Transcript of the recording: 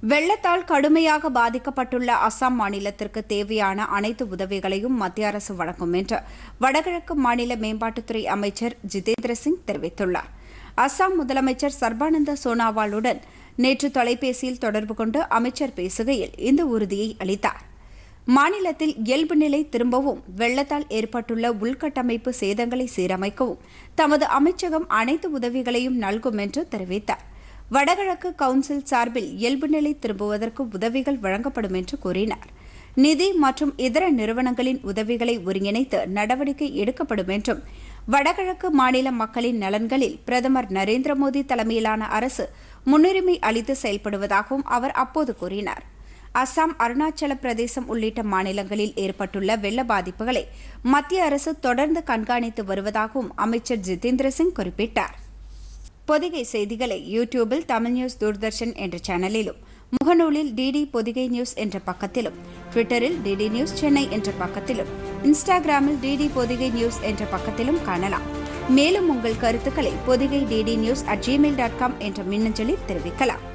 வெள்ளத்தால் கடுமையாக பாதிக்கப்பட்டுள்ள அசாம் மாநிலத்திற்கு தேவையான அனைத்து உதவிகளையும் மத்திய அரசு வழங்கும் என்று வடகிழக்கு மாநில மேம்பாட்டுத்துறை அமைச்சர் ஜிதேந்திர சிங் தெரிவித்துள்ளார் அசாம் முதலமைச்சர் சர்பானந்த சோனாவாலுடன் நேற்று தொலைபேசியில் தொடர்பு கொண்டு அமைச்சர் பேசுகையில் இந்த உறுதியை அளித்தார் மாநிலத்தில் இயல்பு நிலை திரும்பவும் வெள்ளத்தால் ஏற்பட்டுள்ள உள்கட்டமைப்பு சேதங்களை சீரமைக்கவும் தமது அமைச்சகம் அனைத்து உதவிகளையும் நல்கும் என்று தெரிவித்தார் வடகிழக்கு கவுன்சில் சார்பில் இயல்பு நிலை திரும்புவதற்கு உதவிகள் வழங்கப்படும் என்று கூறினார் நிதி மற்றும் இதர நிறுவனங்களின் உதவிகளை ஒருங்கிணைத்து நடவடிக்கை எடுக்கப்படும் என்றும் வடகிழக்கு மாநில மக்களின் நலன்களில் பிரதமர் நரேந்திர மோடி தலைமையிலான அரசு முன்னுரிமை அளித்து செயல்படுவதாகவும் அவர் அப்போது கூறினார் அசாம் அருணாச்சல பிரதேசம் உள்ளிட்ட மாநிலங்களில் ஏற்பட்டுள்ள வெள்ள பாதிப்புகளை மத்திய அரசு தொடர்ந்து கண்காணித்து வருவதாகவும் அமைச்சர் ஜிதேந்திர சிங் குறிப்பிட்டார் பொதிகை செய்திகளை யூடியூபில் தமிழ் நியூஸ் தூர்தர்ஷன் என்ற சேனலிலும் முகநூலில் டிடி பொதிகை நியூஸ் என்ற பக்கத்திலும் ட்விட்டரில் டிடி நியூஸ் சென்னை என்ற பக்கத்திலும் இன்ஸ்டாகிராமில் டிடி பொதிகை நியூஸ் என்ற பக்கத்திலும் காணலாம் மேலும் உங்கள் கருத்துக்களை Podhigai DD news at Gmail dot com என்ற மின்னஞ்சலில் தெரிவிக்கலாம்